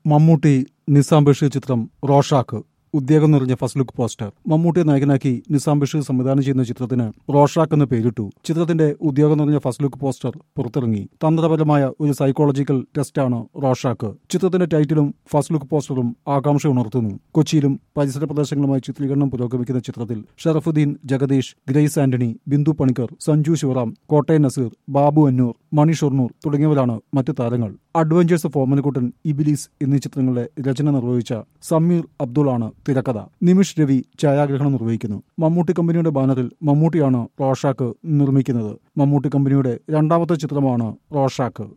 മമ്മൂട്ടി നിസാം ബഷീർ ചിത്രം റോഷാക്ക് ഉദ്യോഗം നിറഞ്ഞ ഫസ്റ്റ് ലുക്ക് പോസ്റ്റർ മമ്മൂട്ടിയെ നായകനാക്കി നിസാം ബഷീർ സംവിധാനം ചെയ്യുന്ന ചിത്രത്തിന് റോഷാക്ക് എന്ന് പേരിട്ടു ചിത്രത്തിന്റെ ഉദ്യോഗം നിറഞ്ഞ ഫസ്റ്റ് ലുക്ക് പോസ്റ്റർ പുറത്തിറങ്ങി തന്ത്രപരമായ ഒരു സൈക്കോളജിക്കൽ ടെസ്റ്റാണ് റോഷാക്ക് ചിത്രത്തിന്റെ ടൈറ്റിലും ഫസ്റ്റ് ലുക്ക് പോസ്റ്ററും ആകാംക്ഷ ഉണർത്തുന്നു കൊച്ചിയിലും പരിസര പ്രദേശങ്ങളുമായി ചിത്രീകരണം പുരോഗമിക്കുന്ന ചിത്രത്തിൽ ഷറഫുദ്ദീൻ ജഗദീഷ് ഗ്രേസ് ആന്റണി ബിന്ദു പണിക്കർ സഞ്ജു ശിവറാം കോട്ടയം നസീർ ബാബു അന്നൂർ മണി ഷൊർണൂർ തുടങ്ങിയവരാണ് മറ്റു താരങ്ങൾ അഡ്വഞ്ചേഴ്സ് ഫോമനക്കുട്ടൻ ഇബിലീസ് എന്നീ ചിത്രങ്ങളുടെ രചന നിർവഹിച്ച സമീർ അബ്ദുളാണ് തിരക്കഥ നിമിഷ് രവി ഛായാഗ്രഹണം നിർവഹിക്കുന്നു മമ്മൂട്ടി കമ്പനിയുടെ ബാനറിൽ മമ്മൂട്ടിയാണ് റോഷാക്ക് നിർമ്മിക്കുന്നത് മമ്മൂട്ടി കമ്പനിയുടെ രണ്ടാമത്തെ ചിത്രമാണ് റോഷാക്ക്